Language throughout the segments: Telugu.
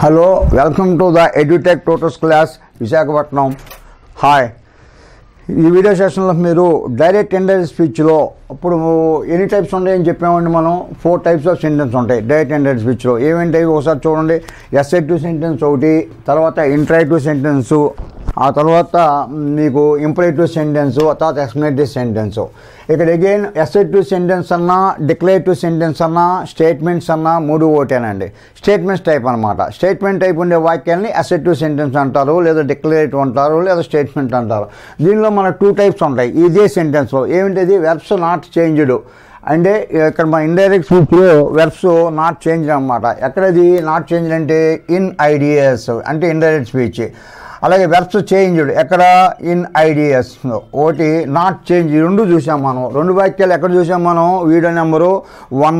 Hello welcome to the edutech tutors class Visakhapatnam hi ఈ వీడియో సెషన్లో మీరు డైరెక్ట్ టెండర్ స్పీచ్లో ఇప్పుడు ఎన్ని టైప్స్ ఉంటాయని చెప్పామండి మనం ఫోర్ టైప్స్ ఆఫ్ సెంటెన్స్ ఉంటాయి డైరెక్ట్ టెండర్ స్పీచ్లో ఏమేంటి ఒకసారి చూడండి ఎస్ఐటివ్ సెంటెన్స్ ఒకటి తర్వాత ఇంటరాక్టివ్ సెంటెన్స్ ఆ తర్వాత మీకు ఇంపరేటివ్ సెంటెన్స్ తర్వాత ఎక్స్ప్లనేటివ్ సెంటెన్స్ ఇక్కడ అగైన్ ఎస్ఐటివ్ సెంటెన్స్ అన్నా డిక్లరేటివ్ సెంటెన్స్ అన్నా స్టేట్మెంట్స్ అన్నా మూడు ఒకటేనండి స్టేట్మెంట్స్ టైప్ అనమాట స్టేట్మెంట్ టైప్ ఉండే వాక్యాన్ని అసెటివ్ సెంటెన్స్ అంటారు లేదా డిక్లరేటివ్ అంటారు లేదా స్టేట్మెంట్ అంటారు దీనిలో మన టూ టైప్స్ ఉంటాయి ఇదే సెంటెన్స్లో ఏమిటది వెర్బ్స్ నాట్ చేంజ్డ్ అంటే ఇక్కడ మన ఇండైరెక్ట్ స్పీచ్లో వెర్బ్స్ నాట్ చేంజ్ అనమాట ఎక్కడది నాట్ చేంజ్ అంటే ఇన్ ఐడియాస్ అంటే ఇండైరెక్ట్ స్పీచ్ అలాగే వెర్బ్స్ చేంజ్డ్ ఎక్కడ ఇన్ ఐడియాస్ ఒకటి నాట్ చేంజ్ ఈ రెండు చూసాం మనం రెండు వాక్యాలు ఎక్కడ చూసాం మనం video number one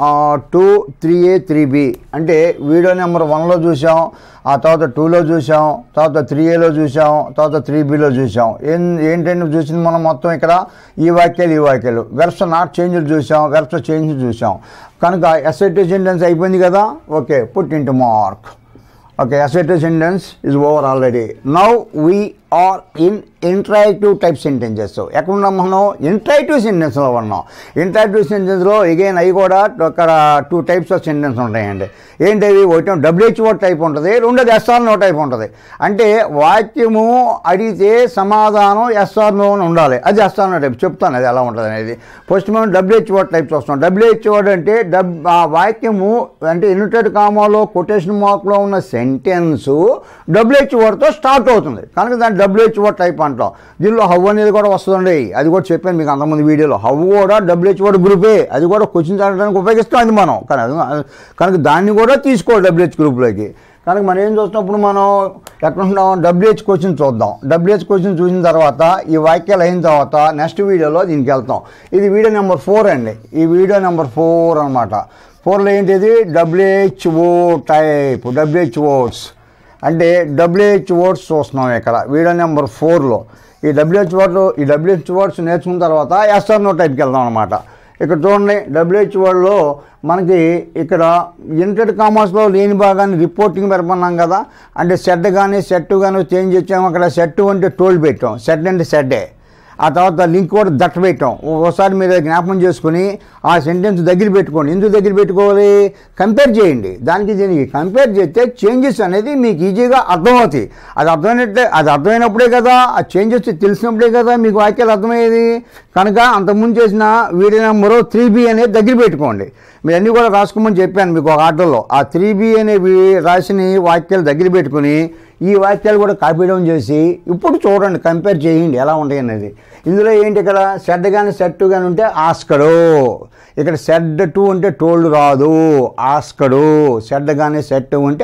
two three A three B అంటే వీడియో నెంబర్ వన్లో చూసాం ఆ తర్వాత టూలో చూసాం తర్వాత త్రీ ఏలో చూసాం తర్వాత త్రీ బిలో చూసాం ఏం ఏంటంటే చూసింది మనం మొత్తం ఇక్కడ ఈ వాక్యాలు ఈ వాక్యాలు వెర్బ్స్ నాట్ చేంజ్ చూసాం వెర్బ్స్ చేంజ్ చూసాం కనుక ఎస్ఐటీ సెంటెన్స్ అయిపోయింది కదా okay put into mark Okay, assertive sentence is over already. Now we are in interactive type sentences. So ఎక్కడ ఉన్నాం మనం ఇంటరాక్టివ్ సెంటెన్స్లో ఉన్నాం ఇంటరాక్టివ్ సెంటెన్స్లో ఎగైన్ అవి కూడా అక్కడ టూ టైప్స్ ఆఫ్ సెంటెన్స్ ఉంటాయండి ఏంటవి ఒకటి డబ్ల్యూహెచ్ఓ టైప్ ఉంటుంది రెండోది ఎస్ఆర్ నో టైప్ ఉంటుంది అంటే వాక్యము అడిగితే సమాధానం ఎస్ఆర్ నో అని ఉండాలి అది ఎస్ఆర్ నో టైప్ చెప్తాను అది ఎలా ఉంటుంది అనేది ఫస్ట్ మనం డబ్ల్యూహెచ్ఓ టైప్స్ వస్తాం డబ్ల్యూహెచ్ఓ అంటే డబ్ ఆ వాక్యము అంటే ఇన్విటెడ్ కామాలో కొటేషన్ మార్క్లో ఉన్న సెంటెన్స్ డబ్ల్యూహెచ్ఓతో స్టార్ట్ అవుతుంది కనుక దాన్ని డబ్ల్యూహెచ్ఓ టైప్ అంటాం దీనిలో హవ్ అనేది కూడా వస్తుందండి అది కూడా చెప్పాను మీకు అంతమంది వీడియోలో హవ్ కూడా డబ్ల్యూహెచ్ఓ గ్రూపే అది కూడా క్వశ్చన్స్ అడగడానికి ఉపయోగిస్తాం అది మనం కానీ అది కనుక దాన్ని కూడా తీసుకోవాలి డబ్ల్యూహెచ్ గ్రూప్లోకి కనుక మనం ఏం చూస్తున్నప్పుడు మనం ఎక్కడ ఉంటున్నాం డబ్ల్యూహెచ్ క్వశ్చన్ చూద్దాం డబ్ల్యూహెచ్ క్వశ్చన్ చూసిన తర్వాత ఈ వాక్యాలు అయిన తర్వాత నెక్స్ట్ వీడియోలో దీనికి వెళ్తాం ఇది వీడియో నెంబర్ ఫోర్ అండి ఈ వీడియో నెంబర్ ఫోర్ అనమాట ఫోర్లో ఏంటిది డబ్ల్యూహెచ్ఓ టైప్ డబ్ల్యూహెచ్ వర్డ్స్ అంటే డబ్ల్యూహెచ్ వర్డ్స్ చూస్తున్నాం ఇక్కడ వీడియో నెంబర్ ఫోర్లో ఈ డబ్ల్యూహెచ్ వర్డ్ ఈ డబ్ల్యూహెచ్ వర్డ్స్ నేర్చుకున్న తర్వాత ఎస్ఆర్ నో టైప్కి వెళ్దాం అనమాట ఇక్కడ చూడండి డబ్ల్యూహెచ్ వర్డ్లో మనకి ఇక్కడ ఇంటెడ్ కామర్స్లో లేని భాగాన్ని రిపోర్టింగ్ పెరపన్నాం కదా అంటే సెట్ కానీ సెట్ కానీ చేంజ్ చేసాము అక్కడ సెట్ అంటే టోల్ పెట్టాం సెట్ అంటే సెడ్డే ఆ తర్వాత లింక్ కూడా దట్ట పెట్టాం ఒకసారి మీరు జ్ఞాపకం చేసుకుని ఆ సెంటెన్స్ దగ్గర పెట్టుకోండి ఎందుకు దగ్గర పెట్టుకోవాలి కంపేర్ చేయండి దానికి దీనికి కంపేర్ చేస్తే చేంజెస్ అనేది మీకు ఈజీగా అర్థమవుతాయి అది అర్థమైనట్టే అది అర్థమైనప్పుడే కదా ఆ చేంజెస్ తెలిసినప్పుడే కదా మీకు వాక్యాలు అర్థమయ్యేది కనుక అంతకుముందు చేసిన వీడియో నెంబరు త్రీ బి అనేది దగ్గర పెట్టుకోండి మీరు అన్నీ కూడా రాసుకోమని చెప్పాను మీకు ఒక ఆటోలో ఆ త్రీ బి అనేవి రాసిన వాక్యాలు దగ్గర పెట్టుకుని ఈ వాక్యాలు కూడా కాపీ డౌన్ చేసి ఇప్పుడు చూడండి కంపేర్ చేయండి ఎలా ఉంటాయి అనేది ఇందులో ఏంటి ఇక్కడ సెడ్ కానీ సెట్ కానీ ఉంటే ఆస్కడు ఇక్కడ సెడ్ టూ అంటే టోల్డ్ రాదు ఆస్కడు సెడ్ కానీ సెట్ ఉంటే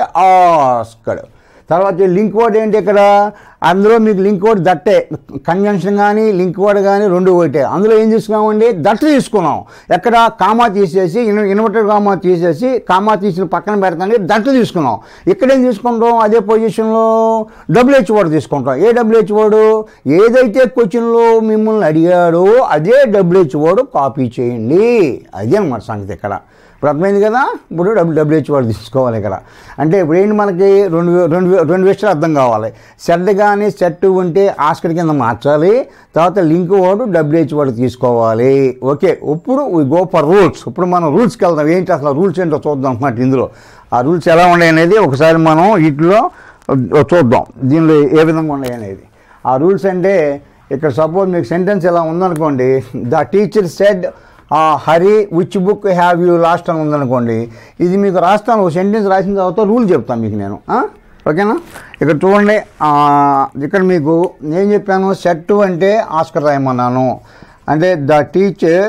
ఆస్కడు తర్వాత లింక్ వర్డ్ ఏంటి ఇక్కడ అందులో మీకు లింక్ వర్డ్ దట్టే కన్వెన్షన్ కానీ లింక్ వర్డ్ కానీ రెండు ఒకటే అందులో ఏం తీసుకున్నామండి దట్ట తీసుకున్నాం ఎక్కడ కామా తీసేసి ఇన్- ఇన్వర్టెడ్ కామా తీసేసి కామా తీసిన పక్కన పెడతానికి దట్ట తీసుకున్నాం ఇక్కడేం తీసుకుంటాం అదే పొజిషన్లో డబ్ల్యూహెచ్ వర్డ్ తీసుకుంటాం ఏ డబ్ల్యూహెచ్ వర్డ్ ఏదైతే క్వశ్చన్లో మిమ్మల్ని అడిగాడో అదే డబ్ల్యూహెచ్ వర్డ్ కాపీ చేయండి అదే అన్నమాట సంగతి ఇక్కడ ఇప్పుడు అర్థమైంది కదా ఇప్పుడు డబ్ల్యూ డబ్ల్యూహెచ్ వర్డ్ తీసుకోవాలి ఇక్కడ అంటే ఇప్పుడు ఏంటి మనకి రెండు రెండు రెండు విషయాలు అర్థం కావాలి సెట్ కానీ సెట్ ఉంటే ఆస్కర్ కింద మార్చాలి తర్వాత లింక్ వర్డ్ డబ్ల్యూహెచ్ వర్డ్ తీసుకోవాలి ఓకే ఇప్పుడు గో ఫర్ రూల్స్ ఇప్పుడు మనం రూల్స్కి వెళ్దాం ఏంటి అసలు రూల్స్ ఏంటో చూద్దాం అన్నమాట ఇందులో ఆ రూల్స్ ఎలా ఉన్నాయి అనేది ఒకసారి మనం వీటిలో చూద్దాం దీనిలో ఏ విధంగా ఉన్నాయి అనేది ఆ రూల్స్ అంటే ఇక్కడ సపోజ్ మీకు సెంటెన్స్ ఎలా ఉందనుకోండి the teacher said Hari which book have you lost అని ఉందనుకోండి ఇది మీకు రాస్తాను ఒక సెంటెన్స్ రాసిన తర్వాత రూల్ చెప్తాను మీకు నేను ఆ? ఓకేనా ఇక్కడ చూడండి ఆ, ఇక్కడ మీకు నేను చెప్పాను సెట్ అంటే ఆస్కర్ రాయమన్నాను అంటే the teacher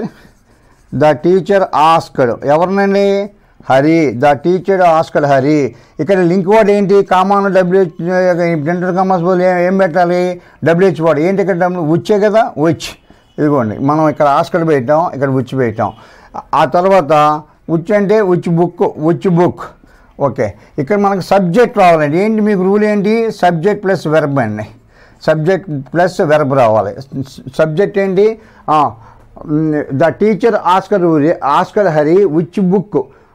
the teacher asked ఎవరినండి Hari the teacher asked Hari ఇక్కడ లింక్ వర్డ్ ఏంటి కామాన్ డబ్ల్యూహెచ్ డెంటల్ కామర్స్ బోల్ ఏం పెట్టాలి డబ్ల్యూహెచ్ వర్డ్ ఏంటి ఇక్కడ డబ్ల్యూ వచ్చే కదా వచ్చి ఇదిగోండి మనం ఇక్కడ ఆస్కడ్ పెట్టాం ఇక్కడ ఉచ్చి పెట్టాం ఆ తర్వాత ఉచ్చి అంటే which book which book okay ఇక్కడ మనకు సబ్జెక్ట్ రావాలండి ఏంటి మీకు రూల్ ఏంటి సబ్జెక్ట్ ప్లస్ వెర్బ్ అండి సబ్జెక్ట్ ప్లస్ వెర్బ్ రావాలి సబ్జెక్ట్ ఏంటి the teacher asked asked Hari which book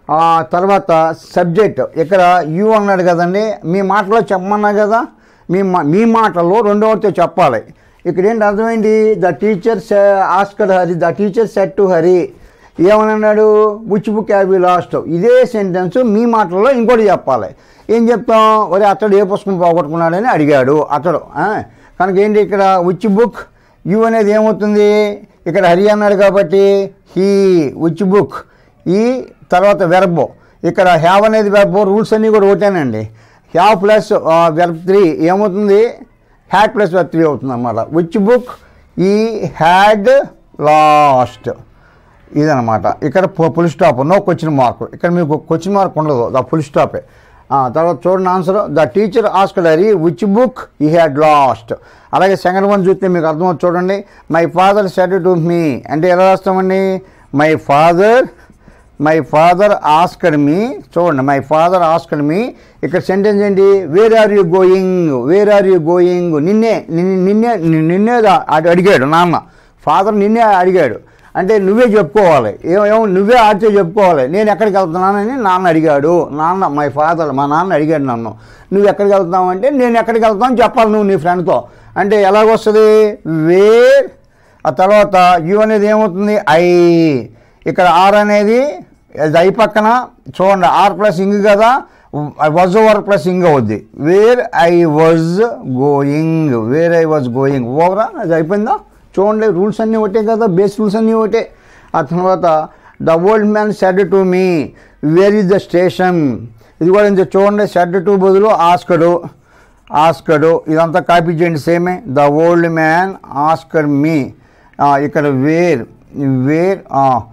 ఆ తర్వాత సబ్జెక్ట్ ఇక్కడ యూ అన్నాడు కదండి మీ మాటలో చెప్పమన్నా కదా మీ మా మీ మాటల్లో రెండవతో చెప్పాలి ఇక్కడ ఏంటి అర్థమైంది the teacher asked Hari the teacher said to Hari ఏమని అన్నాడు బుచ్ బుక్ హ్యావ్ లాస్ట్ ఇదే సెంటెన్స్ మీ మాటల్లో ఇంకోటి చెప్పాలి ఏం చెప్తాం ఒరే అతడు ఏ పుస్తకం పోగొట్టుకున్నాడని అడిగాడు అతడు ఆ? కనుక ఏంటి ఇక్కడ ఉచ్ బుక్ యు అనేది ఏమవుతుంది ఇక్కడ హరి అన్నాడు కాబట్టి హీ ఉచ్ బుక్ ఈ తర్వాత వెర్బ్ ఇక్కడ హ్యావ్ అనేది వెర్బ్ రూల్స్ అన్నీ కూడా ఒకటేనండి హ్యావ్ ప్లస్ వెర్బ్ త్రీ ఏమవుతుంది హ్యాడ్ ప్లస్ వెర్బ్ త్రీ అవుతుంది అన్నమాట విచ్ బుక్ ఈ హ్యాడ్ లాస్ట్ ఇదనమాట ఇక్కడ full stop no question mark ఇక్కడ మీకు క్వశ్చన్ మార్క్ ఉండదు ద ఫుల్ స్టాపే తర్వాత చూడండి answer the teacher asked Hari which book ఈ హ్యాడ్ లాస్ట్ అలాగే సెకండ్ వన్ చూస్తే మీకు అర్థమవుతుంది చూడండి my father said to me అంటే ఎలా రాస్తామండి my father my father asked me చూడండి మై ఫాదర్ ఆస్కడ్ మీ ఇక్కడ సెంటెన్స్ ఏంటి where are you going where are you going నిన్నే నిన్నే నిన్నే నిన్నే అడి- అడిగాడు నాన్న ఫాదర్ నిన్నే అడిగాడు అంటే నువ్వే చెప్పుకోవాలి ఏమో ఏమో నువ్వే ఆడితే చెప్పుకోవాలి నేను ఎక్కడికి వెళ్తున్నానని నాన్న అడిగాడు నాన్న మై ఫాదర్ మా నాన్న అడిగాడు నన్ను నువ్వు ఎక్కడికి వెళ్తావు అంటే నేను ఎక్కడికి వెళ్తాను చెప్పాలి నువ్వు నీ ఫ్రెండ్తో అంటే ఎలాగొస్తుంది వేర్ ఆ తర్వాత యు అనేది ఏమవుతుంది ఐ ఇక్కడ ఆర్ అనేది అది ఐ పక్కన చూడండి ఆర్ ప్లస్ ఇంగ్ కదా వజ్ ఓవర్ ప్లస్ ఇంగ్ అవుద్ది where I was going where I was going ఓవరా అది అయిపోయిందా చూడండి రూల్స్ అన్నీ ఒకటే కదా బేస్ రూల్స్ అన్నీ ఒకటే ఆ తర్వాత the old man said to me where is the station ఇది కూడా ఇంత చూడండి సెడ్ టు బదులు ఆస్కడు ఆస్కడు ఇదంతా కాపీ చేయండి సేమే the old man asked me ఇక్కడ వేర్ వేర్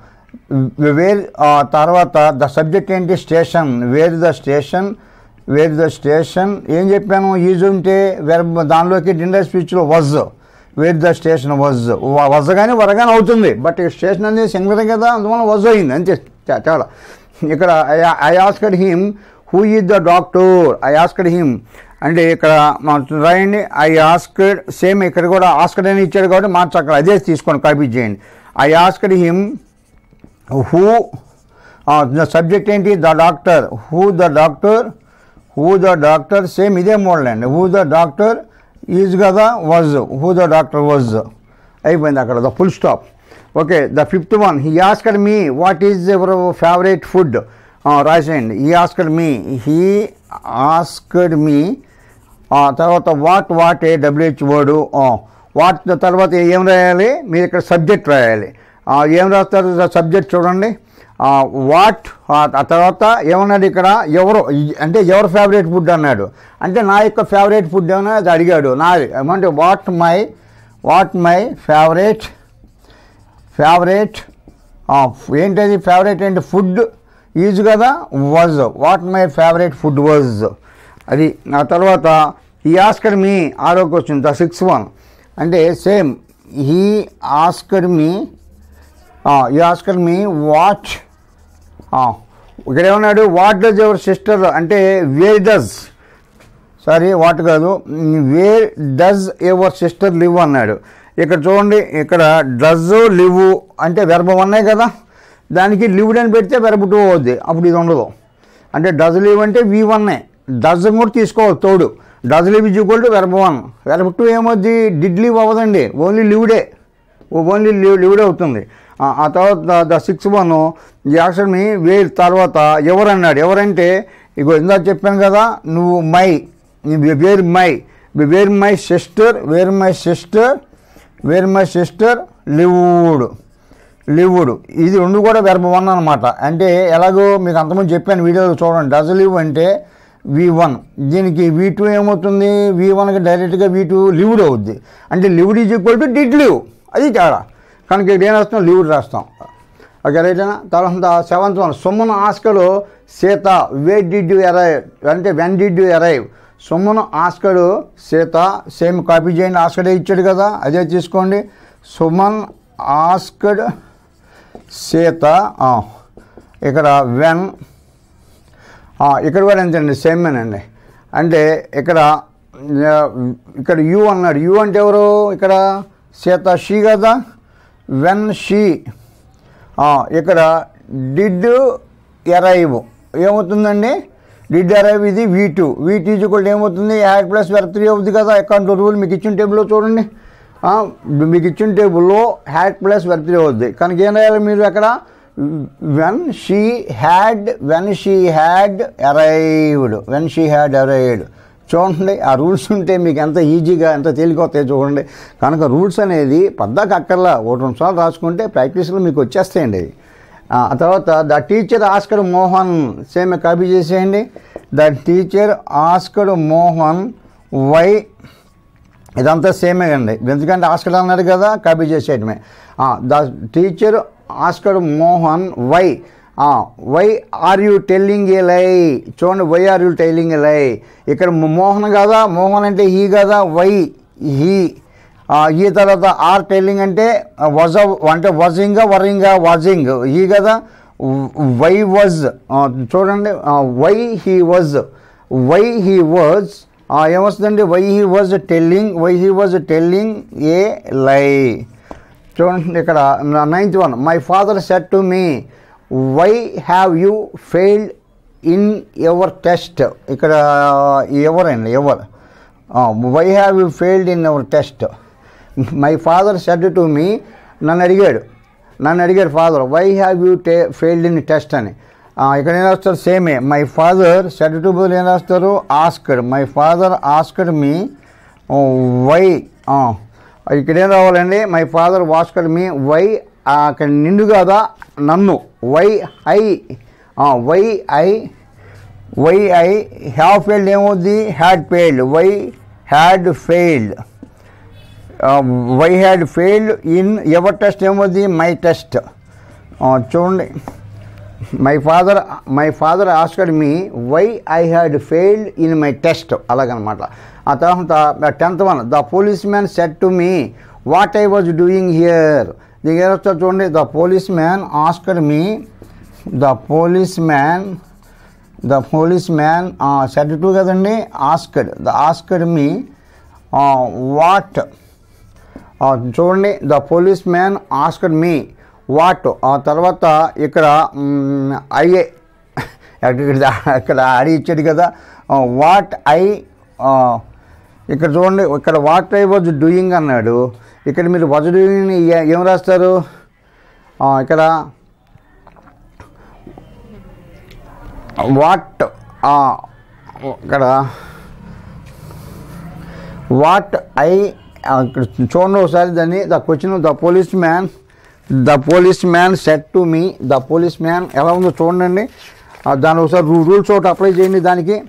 వేర్ తర్వాత ద సబ్జెక్ట్ ఏంటి station where the station where the station ఏం చెప్పాను ఈజ్ ఉంటే వెర్బ్ దానిలోకి డిన్నర్ స్పీచ్లో was where the station was was కానీ వరగానే అవుతుంది బట్ స్టేషన్ అనేది సింగర్ కదా అందువల్ల వజ్ అయింది అంతే తే- తేడా ఇక్కడ I asked him who is the doctor I asked him అంటే ఇక్కడ మనం రాయండి ఐ ఆస్కడ్ సేమ్ ఇక్కడ కూడా ఆస్కడ్ అని ఇచ్చాడు కాబట్టి మార్చక్కడ అదే తీసుకోండి కాపీ చేయండి I asked him who the subject ఏంటి the doctor who the doctor who the doctor same ఇదే మోడల్ అండి హూ ద డాక్టర్ ఈజ్ కదా was who the doctor was అయిపోయింది అక్కడ the full stop okay the fifth one he asked me what is your favourite food రాసేయండి he asked me he asked me తర్వాత what what a WH word what తర్వాత ఏం రాయాలి మీరు ఇక్కడ సబ్జెక్ట్ రాయాలి ఆ, ఏం రాస్తారు సబ్జెక్ట్ చూడండి వాట్ ఆ తర్వాత ఏమన్నాడు ఇక్కడ ఎవరు ఈ- అంటే ఎవరు ఫేవరెట్ ఫుడ్ అన్నాడు అంటే నా యొక్క ఫేవరెట్ ఫుడ్ ఏమన్నా అది అడిగాడు నాది ఏమంటే what my what my favourite favourite ఏంటది ఫేవరెట్ ఏంటి ఫుడ్ ఈజ్ కదా was what my favourite food was అది ఆ తర్వాత ఈ ఆస్కర్ మీ ఆరో క్వశ్చన్ ద సిక్స్ వన్ అంటే సేమ్ హీ ఆస్కర్ మీ ఈ ఆస్కర్ మీ వాట్ ఇక్కడ ఏమన్నాడు వాట్ డస్ ఎవర్ సిస్టర్ అంటే వేర్ డస్ సారీ వాట్ కాదు where does your sister live అన్నాడు ఇక్కడ చూడండి ఇక్కడ డజ్ లివ్ అంటే వెర్బ ఉన్నాయి కదా దానికి లివ్డ్ అని పెడితే వెర్బ టూ అవుద్ది అప్పుడు ఇది ఉండదు అంటే డజ్ లివ్ అంటే వి వన్నే డజ్ కూడా తీసుకోవాలి తోడు does live is equal to verb one verb two ఏమవుద్ది డిడ్ లివ్ అవ్వదండి ఓన్లీ లివ్డే ఓన్లీ లివ్ లివ్డ్ అవుతుంది ఆ ఆ తర్వాత the six one action where తర్వాత ఎవరు అన్నాడు ఎవరంటే ఇగో ఇందాక చెప్పాను కదా నువ్వు my where my where my sister where my sister where my sister lived lived ఇది రెండు కూడా వెర్బ వన్ అనమాట అంటే ఎలాగో మీకు అంతకుముందు చెప్పాను వీడియోలో చూడండి డజ్ లివ్ అంటే వి వన్ దీనికి వి టూ ఏమవుతుంది వి వన్కి డైరెక్ట్గా వి టూ లివ్డ్ అవుద్ది అంటే lived is equal to did live అది తేడా కనుక ఇక్కడ ఏం రాస్తాం లివ్డ్ రాస్తాం ఓకే రైటేనా తర్వాత seventh one Suman asked Sita way did you arrive అంటే when did you arrive Suman asked Sita same copy చేయండి ఆస్కడే ఇచ్చాడు కదా అదే తీసుకోండి సుమన్ ఆస్కడ్ సీత ఆ, ఇక్కడ వెన్ ఆ, ఇక్కడ కూడా ఎంతండి సేమేనండి అంటే ఇక్కడ ఆ, ఇక్కడ యూ అన్నాడు యూ అంటే ఎవరు ఇక్కడ సీత షీ కదా వెన్ షీ ఇక్కడ డిడ్ ఎరైవ్ ఏమవుతుందండి డిడ్ అరైవ్ ఇది V two V two equal ఏమవుతుంది హ్యాడ్ ప్లస్ వెర్ త్రీ అవుతుంది కదా అకౌంట్ రూల్ మీకు ఇచ్చిన టేబుల్లో చూడండి ఆ, మీకు ఇచ్చిన టేబుల్లో హ్యాడ్ ప్లస్ వెర్ త్రీ అవుద్ది కనుక ఏం రాయాలి మీరు అక్కడ when she had when she had arrived when she had arrived చూడండి ఆ రూల్స్ ఉంటే మీకు ఎంత ఈజీగా ఎంత తేలికొస్తాయి చూడండి కనుక రూల్స్ అనేది పద్దాక అక్కర్లా ఒకటి రెండు సార్లు రాసుకుంటే ప్రాక్టీస్లో మీకు వచ్చేస్తాయండి అవి ఆ ఆ తర్వాత the teacher asked Mohan same copy చేసేయండి the teacher asked Mohan why ఇదంతా సేమే అండి ఎందుకంటే ఆస్కడ్ అన్నాడు కదా కాపీ చేసేయటమే the teacher asked Mohan why why are you telling a lie చూడండి why are you telling a lie ఇక్కడ మోహన్ కదా మోహన్ అంటే హీ కదా వై హీ ఈ తర్వాత ఆర్ టెల్లింగ్ అంటే వజ అంటే వజింగ్ వరింగ్ వాజింగ్ ఈ కదా వై వాజ్ చూడండి why he was why he was ఏమొస్తుందండి why he was telling why he was telling a lie చూడండి ఇక్కడ ninth one my father said to me why have you failed in your test ఇక్కడ ఎవరండి your why have you failed in our test my father said to me నన్ను అడిగాడు నన్ను అడిగాడు ఫాదర్ వై హ్యావ్ యూ టే ఫెయిల్డ్ ఇన్ టెస్ట్ అని ఆ, ఇక్కడ ఏం రాస్తారు సేమే మై ఫాదర్ సెడ్ టు బదులు ఏం రాస్తారు asked my father asked me why ఇక్కడ ఏం రావాలండి my father asked me why అక్కడ నిండు కదా నన్ను why I why I why I have failed ఏమవుద్ది had failed why had failed why had failed in your test ఏమవుద్ది మై టెస్ట్ చూడండి my father my father asked me why I had failed in my test అలాగనమాట ఆ తర్వాత tenth one the police man said to me what I was doing here దీనికి ఏమొస్తా చూడండి the police policeman asked me the police policeman the police man said to కదండి asked the asked me what చూడండి the police policeman asked me what ఆ తర్వాత ఇక్కడ ఐఏ ఇక్కడ ఇక్కడ అడి ఇచ్చాడు కదా వాట్ ఐ ఇక్కడ చూడండి ఇక్కడ వాట్ ఐ వాజ్ డూయింగ్ అన్నాడు ఇక్కడ మీరు వాజ్ డూయింగ్ ఏం రాస్తారు ఆ, ఇక్కడ వాట్ ఇక్కడ వాట్ ఐ ఇక్కడ చూడండి ఒకసారి దాన్ని the question the police policeman the police man said to me the police policeman ఎలా ఉందో చూడండి ఆ, దాని ఒకసారి రూల్స్ ఒకటి అప్లై చేయండి దానికి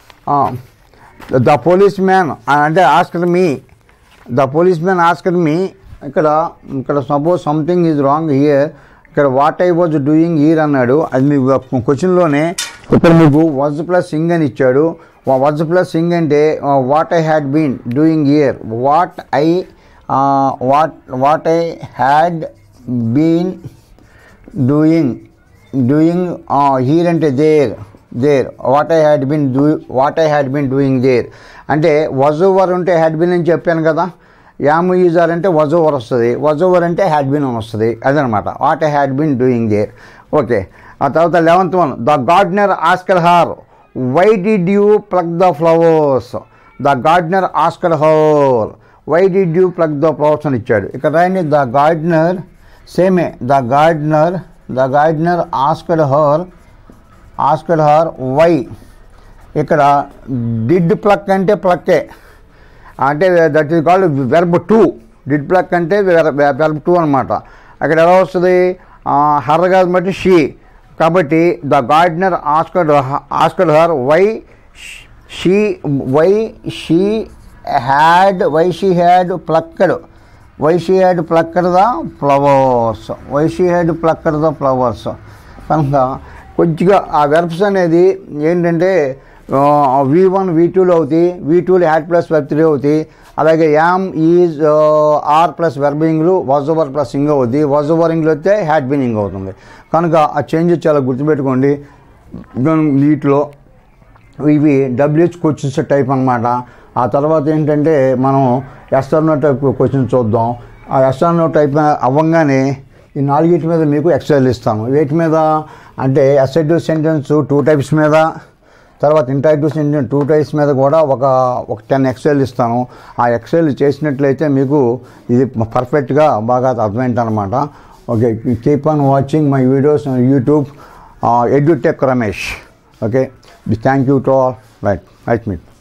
ద పోలీస్ మ్యాన్ అంటే asked me the police policeman asked me ఇక్కడ ఇక్కడ suppose something is wrong here ఇక్కడ what I was doing here అన్నాడు అది మీకు క్వశ్చన్లోనే ఇక్కడ మీకు వాజ్ ప్లస్ సింగ్ అని ఇచ్చాడు వాజ్ ప్లస్ సింగ్ అంటే what I had been doing here what I what what I had been doing doing here అంటే there there what I had been do what I had been doing there అంటే వజ్ ఓవర్ ఉంటే హ్యాడ్ బిన్ అని చెప్పాను కదా యామ్ యూజర్ అంటే వజ్ ఓవర్ వస్తుంది వజ్ ఓవర్ అంటే హ్యాడ్ బిన్ అని వస్తుంది అదనమాట what I had been doing there okay ఆ తర్వాత eleventh one the gardener Oscar her why did you plug the flowers the gardener asked her why did you plug the flowers అని ఇచ్చాడు ఇక్కడ రాయండి ద గార్డనర్ సేమే the gardener the gardener asked her asked her why ఇక్కడ డిడ్ ప్లక్ అంటే ప్లక్కే అంటే that is called verb two did pluck అంటే వెర్బ్ టూ అనమాట అక్కడ ఎలా వస్తుంది హర్ కాదు బట్టి షీ కాబట్టి the gardener asked asked her why she why she had why she had plucked why she had plucked the flowers why she had plucked the flowers కనుక కొద్దిగా ఆ వెర్బ్స్ అనేది ఏంటంటే వి వన్ వి టూలో అవుతాయి వి టూలో హ్యాడ్ ప్లస్ వెబ్ త్రీ అవుతాయి అలాగే యామ్ ఈజ్ ఆర్ ప్లస్ వెర్బింగ్లు వాజ్ ఓవర్ ప్లస్ ఇంగ్ అవుద్ది వాజ్ ఓవర్ ఇంగ్లో వస్తే హ్యాడ్ బీనింగ్ అవుతుంది కనుక ఆ చేంజెస్ చాలా గుర్తుపెట్టుకోండి వీటిలో ఇవి డబ్ల్యూహెచ్ క్వశ్చన్స్ టైప్ అన్నమాట ఆ తర్వాత ఏంటంటే మనం ఎస్ఆర్నో టైప్ క్వశ్చన్ చూద్దాం ఆ ఎస్ఆర్నో టైప్ అవ్వగానే ఈ నాలుగిటి మీద మీకు ఎక్సైజ్ ఇస్తాను వీటి మీద అంటే అసెడ్యూ సెంటెన్స్ టూ టైప్స్ మీద తర్వాత ఇంటరాక్టివ్ సెంటెన్స్ టూ టైప్స్ మీద కూడా ఒక ఒక టెన్ ఎక్సెల్ ఇస్తాను ఆ ఎక్సెల్ చేసినట్లయితే మీకు ఇది పర్ఫెక్ట్గా బాగా అర్థమైంది అనమాట okay keep on watching my videos YouTube Edutech Ramesh okay thank you to all right right me